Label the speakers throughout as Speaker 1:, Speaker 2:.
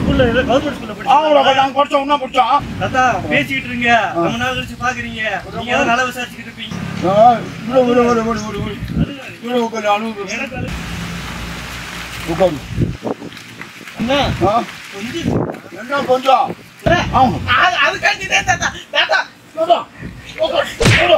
Speaker 1: ஸ்கூல்ல ஏதோ கவர்மெண்ட் ஸ்கூல்ல
Speaker 2: ஆமாடா
Speaker 1: படிச்சீங்க
Speaker 2: நாங்க படிச்சோம் ஒண்ணா படிச்சோம்
Speaker 1: தாத்தா பேசிக்கிட்டு இருங்க ரொம்ப நாள் கழிச்சு பாக்குறீங்க நீங்க ஏதோ நல்லா விசாரிச்சுக்கிட்டு இருப்பீங்க
Speaker 2: விடு விடு விடு விடு விடு விடு விடு உட்காரு அழுவு
Speaker 1: எனக்கு அது
Speaker 2: உட்காரு
Speaker 1: அண்ணா
Speaker 2: ஆ?
Speaker 1: கொஞ்சம்
Speaker 2: என்ன கொஞ்சம் ஆமா
Speaker 1: அது- அதுக்காண்டி தான் தாத்தா தாத்தா
Speaker 2: சொல்றா. உட்காரு, சொல்றா.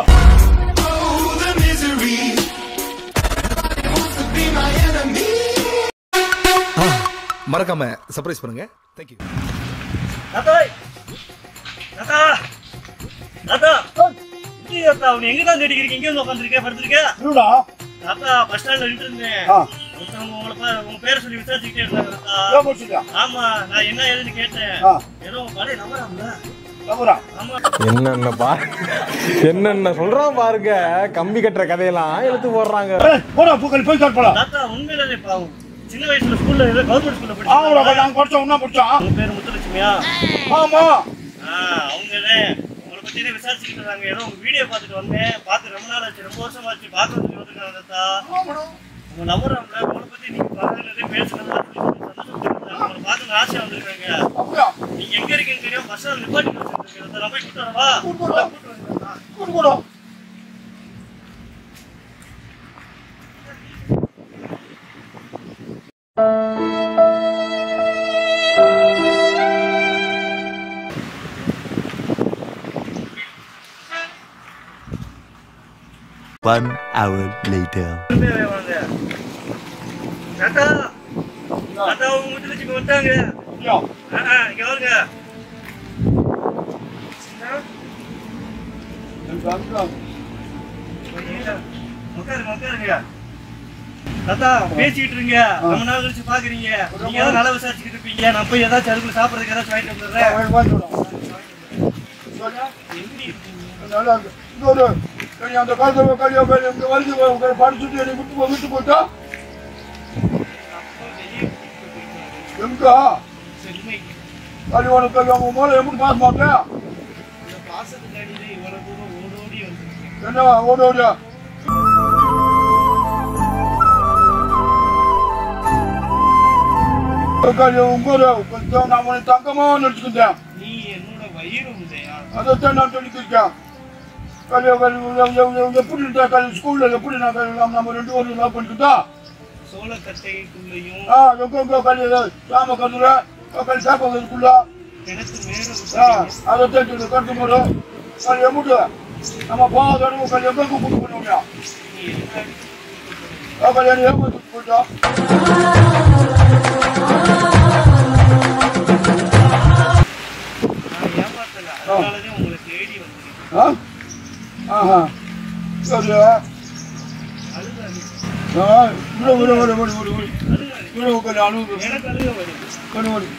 Speaker 3: மறக்காம சர்ப்ரைஸ் பண்ணுங்க தேங்க்யூ
Speaker 1: தாத்தா தாத்தா தாத்தா இது தாத்தா உன்னை எங்க தான் தேடிக்கிறீங்க எங்க வந்து உட்காந்துருக்க படுத்திருக்க
Speaker 2: இருடா.
Speaker 1: தாத்தா பஸ் ஸ்டாண்ட்ல நின்று இருந்தேன்
Speaker 2: ஆ.
Speaker 1: ஒருத்தவங்க உங்களை பா- உங்க பேரை சொல்லி விசாரிச்சுக்கிட்டே இருந்தாங்க தாத்தா
Speaker 2: ஏன் படிச்சிருக்க?
Speaker 1: ஆமா நான் என்ன ஏதுன்னு கேட்டேன்
Speaker 2: ஆ.
Speaker 1: ஏதோ உங்க பழைய நம்பராம்ல
Speaker 2: தவறா?
Speaker 1: ஆமா
Speaker 4: என்னென்ன பா என்னென்ன சொல்றான் பாருங்க கம்பி கட்டுற கதையெல்லாம் இழுத்து போடுறாங்க
Speaker 2: ஏய், போடா, பூக்கள் போய் காட்டு போடா.
Speaker 1: தாத்தா உண்மையிலே பாவம் சின்ன வயசுல ஸ்கூல்ல ஏதோ கவர்மெண்ட் ஸ்கூல்ல
Speaker 2: ஆமாடா,
Speaker 1: படிச்சாங்க
Speaker 2: நாங்க படிச்சோம் ஒண்ணா படிச்சோம்.
Speaker 1: உங்க பேரு முத்துலட்சுமியா
Speaker 2: ஆமா.
Speaker 1: ஆ அவங்களே உங்களை பத்தி தான் விசாரிச்சுக்கிட்டு இருந்தாங்க ஏதோ உங்க வீடியோ பார்த்துட்டு வந்தேன் பார்த்து ரொம்ப நாள் ஆச்சு ரொம்ப வருஷம் ஆச்சு பார்க்கறதுக்கு வந்துருக்காங்க தாத்தா உங்க நம்புறாங்களே உங்களை பத்தி நீங்க பார்க்கறதே பேசுறதா உங்களை பார்த்து ஆசையா வந்திருக்காங்க
Speaker 2: அப்படியா?
Speaker 1: நீங்க எங்க இருக்கீங்கன்னு தெரியும் பஸ் ஸ்டாண்ட் நிப்பாட்டி வச்சிருக்கீங்க தாத்தா நான் போய் கூட்டு வரவா
Speaker 2: கூட்டு வரவா?
Speaker 1: கூட்டு வரேன் தாத்தா.
Speaker 2: கூட்டு போடா.
Speaker 5: One hour later.
Speaker 1: திரும்பி வாங்க தாத்தா தாத்தா உங்க முத்துலட்சுமி வந்துட்டாங்க
Speaker 2: அப்படியா?
Speaker 1: ஆ, ஆ, இங்க வருங்க
Speaker 2: எனக்கு அதுதான்.
Speaker 1: உட்காருங்க உட்காருங்க தாத்தா பேசிக்கிட்டு இருங்க ரொம்ப நாள் கழிச்சு பாக்குறீங்க நீங்க ஏதோ நல்லா விசாரிச்சுக்கிட்டு இருப்பீங்க நான் போய் ஏதாச்சும் அதுக்குள்ள சாப்பிடறதுக்கு ஏதாச்சும் வாங்கிட்டு வந்துடுறேன்
Speaker 2: வாங்கி வாங்கி சொல்றா.
Speaker 1: எப்படி இருக்கீங்க?
Speaker 2: நல்லா இருக்கு. இன்னொரு, நீ அந்த காலத்துல கல்யாணம் பண்ணி இங்க வந்து உங்க படிச்சுட்டு என்னை விட்டு போ- விட்டு போட்டா எங்க
Speaker 1: சென்னை.
Speaker 2: கல்யாணம் கல்யாணம் மேல எப்படி பாஸ் மாட்டேன்
Speaker 1: இந்த பாசத்துக்காண்டிதான் இவ்வளவு தூரம் ஓடோடி வந்திருக்கேன்.
Speaker 2: என்ன ஓட ஓடியா கல்யாணம் உங்க கொஞ்சம் நான் உன்னை தங்கமா நினைச்சுக்கிட்டேன்
Speaker 1: நீ என்னோட வயிறு உதயா
Speaker 2: அதைத்தான் நான் சொல்லிக்கிட்டேன் கல்யாணம் கல்யாணம் எப்படி இருந்தா கல்யாணம் ஸ்கூல்ல எப்படி நான் கல்யாணம் நம்ம ரெண்டு பேரும் லவ் பண்ணிக்கிட்டா
Speaker 1: சோளக்கட்டைக்குள்ளேயும்
Speaker 2: ஆ எங்க எங்க கல்யாணம் சாம கல்லுல கல் சாப்ப இருக்குல்ல
Speaker 1: கிணத்து மேல
Speaker 2: ஆ
Speaker 1: விட்டீங்க.
Speaker 2: அதைத்தான் சொல்லி கட்டு போடு கல்யாணம் முட்டு நம்ம போகாத கல்யாணம் எங்க கூட்டு பண்ணுவோம்
Speaker 1: நீ எல்லா
Speaker 2: கல்யாணம் ஏமாத்து போயிட்டா
Speaker 1: நான் ஏமாத்தல அதனாலதான் உங்களை தேடி வந்திருக்கேன்
Speaker 2: ஆ ஆஹா சரி
Speaker 1: அதுதான்
Speaker 2: ஆ விடு விடு விடு விடு விடு விடு
Speaker 1: அதுதான்
Speaker 2: விடு உட்காந்து அழுவு
Speaker 1: எனக்கு அழுக வருது
Speaker 2: விடு விடு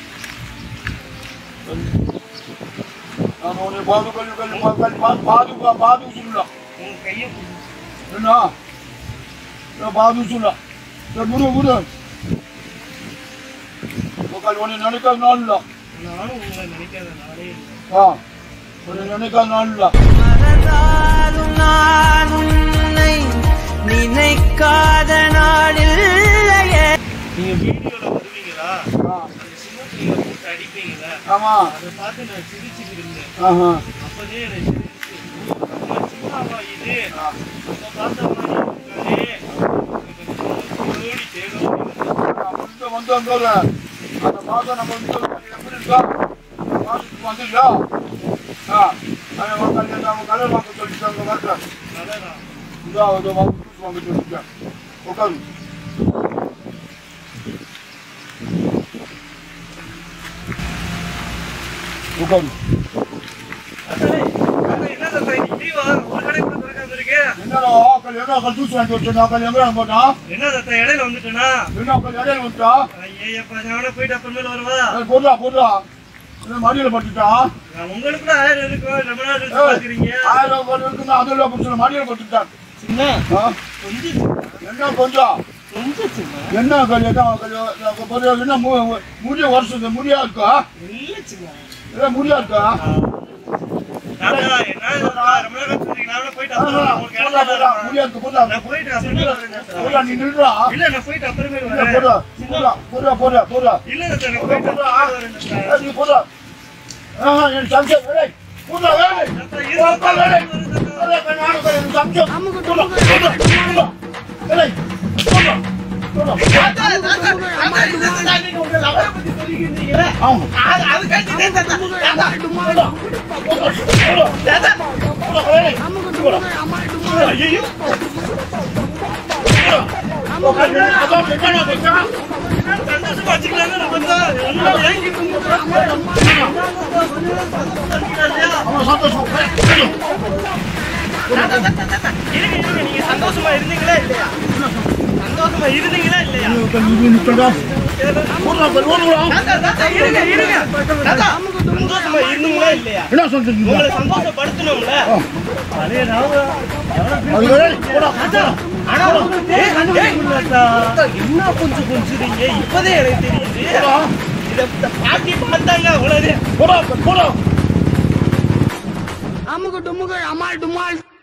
Speaker 2: நான் உன்னை பாது கல்லு கல்லு கல்லு பாது பாது பாது சொல்லலாம்
Speaker 1: உன் கையை பிடிச்சு
Speaker 2: என்ன நான் பாது சொல்லலாம் சரி விடு விடு உட்காந்து உன்னை நினைக்காத நாள் இல்லை
Speaker 1: நானும் உங்களை நினைக்காத நாளே இல்லை
Speaker 2: ஆ உன்னை நினைக்காத நாள் இல்லை
Speaker 6: மறந்தாலும் நான் உன்னை நினைக்காத நாளில்லையே
Speaker 1: நீங்க வீடியோல வருவீங்களா
Speaker 2: ஆ
Speaker 1: அந்த சின்ன பிள்ளைங்க போட்டு அடிப்பீங்களா
Speaker 2: ஆமாம்
Speaker 1: அதை பார்த்து நான் சிரிச்சுட்டு இருந்தேன்
Speaker 2: ஆஹா
Speaker 1: அப்பதே எனக்கு சிரிச்சு நம்ம சின்னாவா இது நம்ம பார்த்த மாதிரி இருக்காளே ஓடி தேடும்
Speaker 2: வந்து வந்து வந்தோட அந்த மாதம் நம்ம வந்து எப்படி இருக்கா மாதத்துக்கு வந்துங்களா ஆ அவன் கல்யாணம் அவன் கல்யாணம் வாங்க சொல்லிட்டாங்க வரல
Speaker 1: அதான்
Speaker 2: இதோ அதோ வாங்க ஜூஸ் வாங்க சொல்லிட்டேன் உட்காரு உட்காரு
Speaker 1: என்ன தப்பா இன்னைக்கு லீவா ஒரு கடை கூட திறக்காம இருக்கு
Speaker 2: என்னடா கல்யாணம் ஜூஸ் வாங்கி வச்சேன் கல்யாணம் போட்டா
Speaker 1: என்ன தத்தா இடையில வந்துட்டேனா
Speaker 2: என்ன கல்யாணம் வந்துட்டா
Speaker 1: ஐயப்பா நான் போயிட்டு அப்புறமேல வருவா
Speaker 2: போடுறா போடுறா என்ன மடியில் பட்டுட்டா
Speaker 1: நான் உங்களுக்கு கூட ஆயிரம் இருக்கும் ரொம்ப நாள் கழிச்சு பாக்குறீங்க
Speaker 2: ஆயிரம் ரூபாய் இருக்குன்னா அதெல்லாம் பிரச்சனை மடியில் பட்டுட்டான்
Speaker 1: சின்ன
Speaker 2: ஆ?
Speaker 1: கொஞ்சம்
Speaker 2: என்ன கொஞ்சம்
Speaker 1: கொஞ்சம் சின்ன
Speaker 2: என்ன கல்யாணம் கல்யாணம் கல்யாணம் என்ன மு- முடிய வருஷம் முடியா இருக்கா
Speaker 1: இல்ல சின்ன
Speaker 2: இல்ல முடியா இருக்கா
Speaker 1: தாத்தா, என்ன தாத்தா, ரொம்ப நேரம் சொல்றீங்க. நான் வேணா போயிட்டு அப்புறம் உங்களுக்கு
Speaker 2: போடா, போடா,
Speaker 1: இடம்
Speaker 2: முடியா இருக்கு, போடா.
Speaker 1: நான் போயிட்டு அப்புறமேல வரேன் தாத்தா.
Speaker 2: போடா, நீ நில்றா.
Speaker 1: இல்ல நான் போயிட்டு அப்புறமேல
Speaker 2: இல்ல,
Speaker 1: வரேன்
Speaker 2: போடா, போடா, போடா, போடா, போடா.
Speaker 1: இல்ல தாத்தா, நான் போயிட்டு
Speaker 2: போடா, ஆ, ஏய், நீ போடா. ஆஹா, என் சம்சம், ஏய், போடா, ஏய். போடா, ஏய். ஏய், கண்ணு ஆடு, கண்ணு, என் சம்சம். போடா, போடா, போடா. ஏய், போடா, போடா. ஆமா. போடா, போடா, போடா. போடா, ஏய், போடா.
Speaker 1: ஐயோ
Speaker 2: போடா, அதான் என்னடா பேசுறான்?
Speaker 1: சந்தோஷமா வச்சுக்கலாங்க நம்ம தான் எல்லாம் ஏங்கி
Speaker 2: அவன் சந்தோஷம். ஏய், ஏய்.
Speaker 1: இருங்க இருங்க நீங்க சந்தோஷமா இருந்தீங்களா இல்லையா சந்தோஷமா இருந்தீங்களா இல்லையா
Speaker 2: இது நிக்கடா. போடா, போடா, ஓடுடா.
Speaker 1: இருங்க இருங்க தாத்தா, சந்தோஷமா இருந்தீங்களா இல்லையா
Speaker 2: என்ன சொல்றீங்க
Speaker 1: உங்களை சந்தோஷப்படுத்தணும்ல அதே
Speaker 2: அது ஏய், போடா, போடா.
Speaker 1: என்ன கொஞ்சம் கொஞ்சுறீங்க இப்பதே எனக்கு தெரியுது இத இத பாட்டி பார்த்தாங்க அவ்வளவு
Speaker 2: போடா, போடா.
Speaker 6: அமுகு டுமுகு அமால் டுமால்